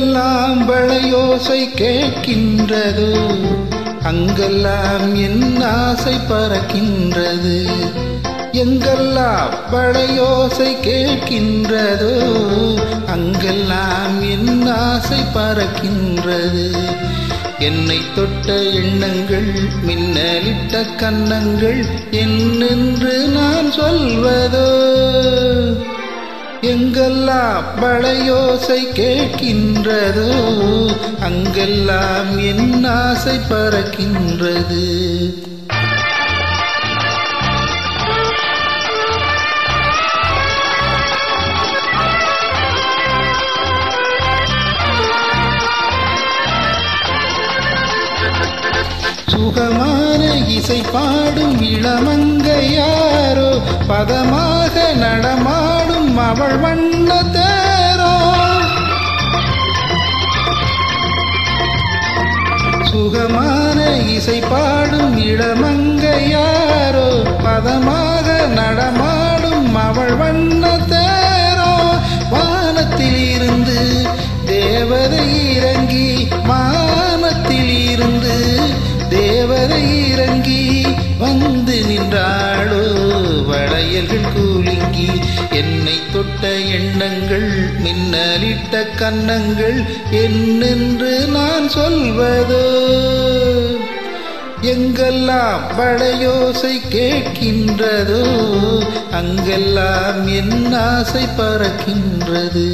எங்கெல்லாம் வளையோசை கேட்கின்றதோ அங்கெல்லாம் என் ஆசை பறக்கின்றது எங்கெல்லாம் வளையோசை கேட்கின்றதோ அங்கெல்லாம் என் ஆசை பறக்கின்றது என்னை தொட்ட எண்ணங்கள் மின்னலிட்ட கன்னங்கள் என்னென்று நான் சொல்வதோ எங்கெல்லாம் வளையோசை கேட்கின்றதோ அங்கெல்லாம் என் ஆசை பறக்கின்றது சுகமான இசை பாடும் இளமங்கையாரோ பதமாக நடமாடும் அவள் வண்ண தேரோ சுகமான இசை பாடும் இளமங்கையாரோ பதமாக நடமாடும் அவள் வண்ண தேரோ வானத்தில் இருந்து தேவதை இறங்கி வானத்தில் இருந்து தேவதை இறங்கி வந்து நின்றாளோ வளையல்கள் கூலுங்கி என்னை தொட்ட எண்ணங்கள் மின்னலிட்ட கன்னங்கள் என்னென்று நான் சொல்வதோ எங்கெல்லாம் வளையோசை கேட்கின்றதோ அங்கெல்லாம் என் ஆசை பறக்கின்றது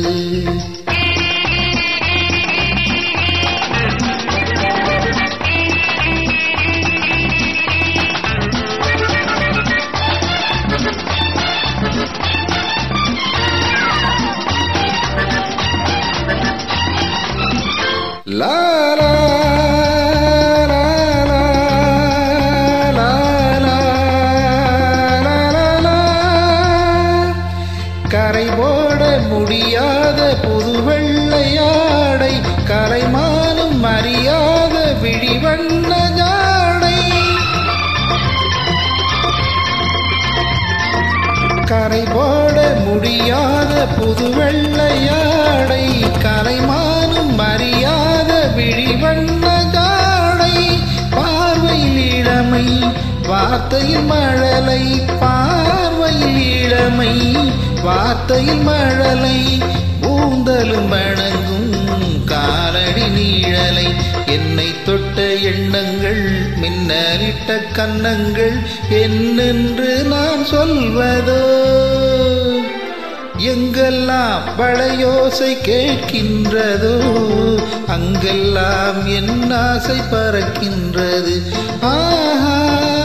லா லா லா லா லா லா லா லா கரை போட முடியாத புது வெள்ளையாடை கரைமானும் அறியாத விழிவண்ண ஜாடை கரை போட முடியாத புது வெள்ளையாடை கரைமானும் அறியாத விழிவண்ண ஜாடை பார்வையில் இளமை வார்த்தையில் மழலை பார்வையில் இளமை வார்த்தையில் மழலை ஊந்தலும் வணங்கும் காலடி நீழலை என்னை தொட்ட எண்ணங்கள் மின்னலிட்ட கன்னங்கள் என்னென்று நான் சொல்வதோ எங்கெல்லாம் வளையோசை கேட்கின்றதோ அங்கெல்லாம் என் ஆசை பறக்கின்றது ஆஹா